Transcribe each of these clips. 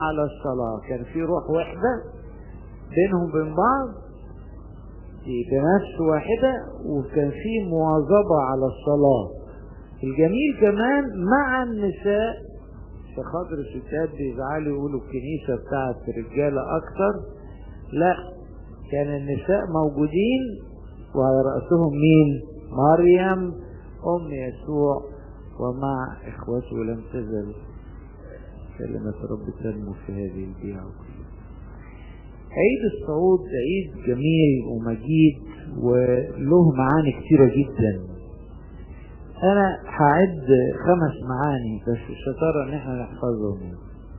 على الصلاة كان في روح واحدة بينهم وبين بعض بنفس واحدة وكان في مواظبة على الصلاة الجميل كمان مع النساء في خاطر الستات بيزعلوا يقولوا الكنيسة بتاعت رجالة أكتر لا كان النساء موجودين وعلى رأسهم مين مريم أم يسوع ومع إخوته لم تزل كلمة رب تنمو في هذه البيعة كلها عيد الصعود عيد جميل ومجيد وله معاني كتيرة جدا انا هعد خمس معاني بس الشطارة ان احنا نحفظهم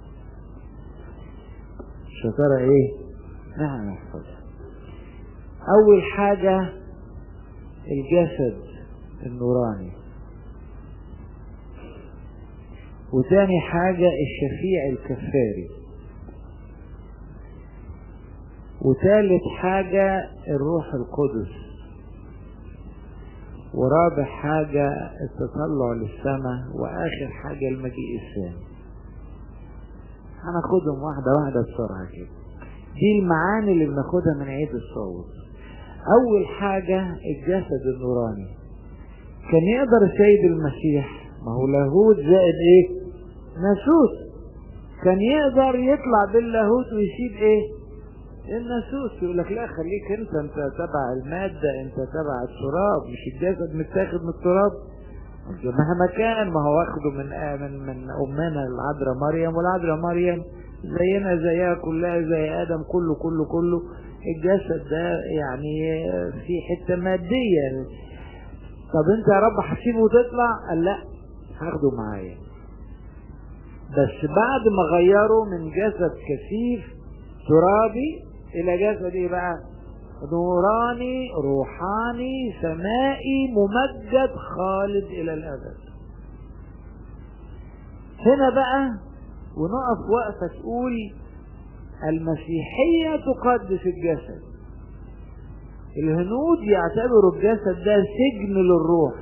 الشطارة ايه نحن نحفظها اول حاجة الجسد النوراني وتاني حاجة الشفيع الكفاري وتالت حاجة الروح القدس ورابع حاجة التطلع للسماء واخر حاجة المجيء الثاني هناخدهم واحدة واحدة بسرعة كده دي المعاني اللي بناخدها من عيد الصوت اول حاجة الجسد النوراني كان يقدر السيد المسيح ما هو لاهوت زائد ايه ناسوت كان يقدر يطلع باللاهوت ويسيب ايه الناسوس يقول لك لا خليك انت انت تبع المادة انت تبع التراب مش الجسد متاخد من التراب مهما كان ما هو واخده من من من امنا العذراء مريم والعذراء مريم زينا زيها كلها زي ادم كله كله كله الجسد ده يعني في حته ماديه طب انت يا رب هتسيبه وتطلع قال لا هاخده معايا بس بعد ما غيره من جسد كثيف ترابي الى جسد ايه بقى نوراني روحاني سمائي ممجد خالد الى الابد هنا بقى ونقف وقفة تقول المسيحية تقدس الجسد الهنود يعتبروا الجسد ده سجن للروح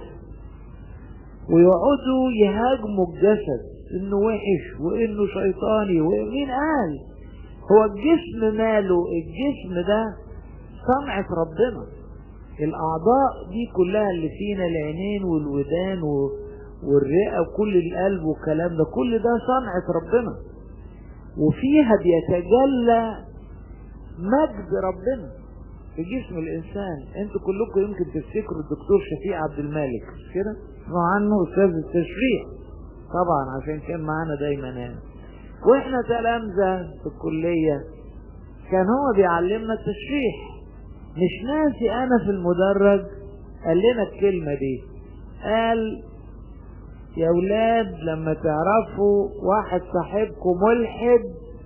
ويقعدوا يهاجموا الجسد انه وحش وانه شيطاني ومين قال هو الجسم ماله الجسم ده صنعة ربنا الأعضاء دي كلها اللي فينا العينين والودان والرئة وكل القلب والكلام ده كل ده صنعة ربنا وفيها بيتجلى مجد ربنا في جسم الإنسان انتوا كلكم يمكن تفتكروا الدكتور شفيق عبد المالك مش كده؟ اسمعوا عنه أستاذ التشريح طبعا عشان كان معانا دايما يعني واحنا تلامذة في الكلية كان هو بيعلمنا التشريح مش ناسي انا في المدرج قال لنا الكلمة دي قال يا ولاد لما تعرفوا واحد صاحبكم ملحد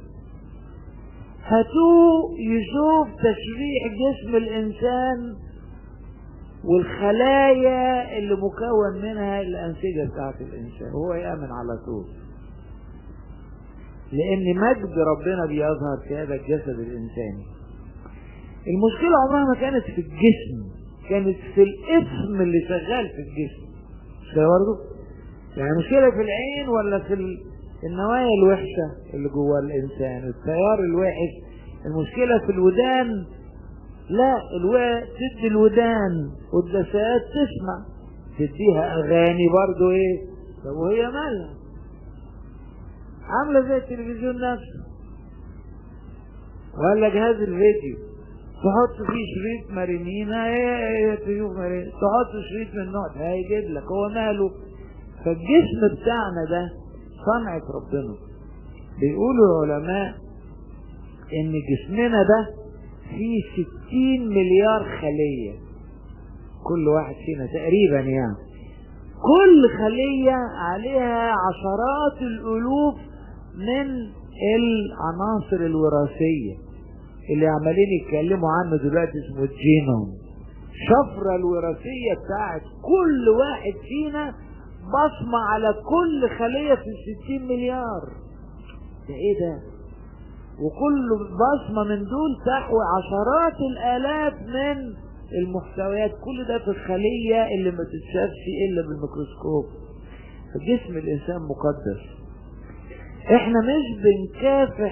هاتوه يشوف تشريح جسم الانسان والخلايا اللي مكون منها الانسجه بتاعت الانسان هو يامن على طول لان مجد ربنا بيظهر في هذا الجسد الانساني المشكله عمرها ما كانت في الجسم كانت في الاسم اللي شغال في الجسم مش كده برضه يعني المشكله في العين ولا في النوايا الوحشه اللي جوه الانسان التيار الوحش المشكله في الودان لا الو... تدي الودان والدسات تسمع تديها اغاني برضو ايه طب وهي مالها عامله زي التلفزيون نفسه ولا جهاز الفيديو تحط فيه شريط مارينينا ايه تشوف مارينينا تحط شريط من النوع ده هيجيب لك هو ماله فالجسم بتاعنا ده صنعة ربنا بيقولوا العلماء ان جسمنا ده فيه ستين مليار خلية كل واحد فينا تقريبا يعني كل خلية عليها عشرات الألوف من العناصر الوراثية اللي عمالين يتكلموا عنه دلوقتي اسمه الجينوم الشفرة الوراثية بتاعت كل واحد فينا بصمة على كل خلية في الستين مليار ده ايه ده وكل بصمة من دول تحوي عشرات الآلاف من المحتويات كل ده في الخلية اللي ما تتشافش إلا بالميكروسكوب فجسم الإنسان مقدس احنا مش بنكافح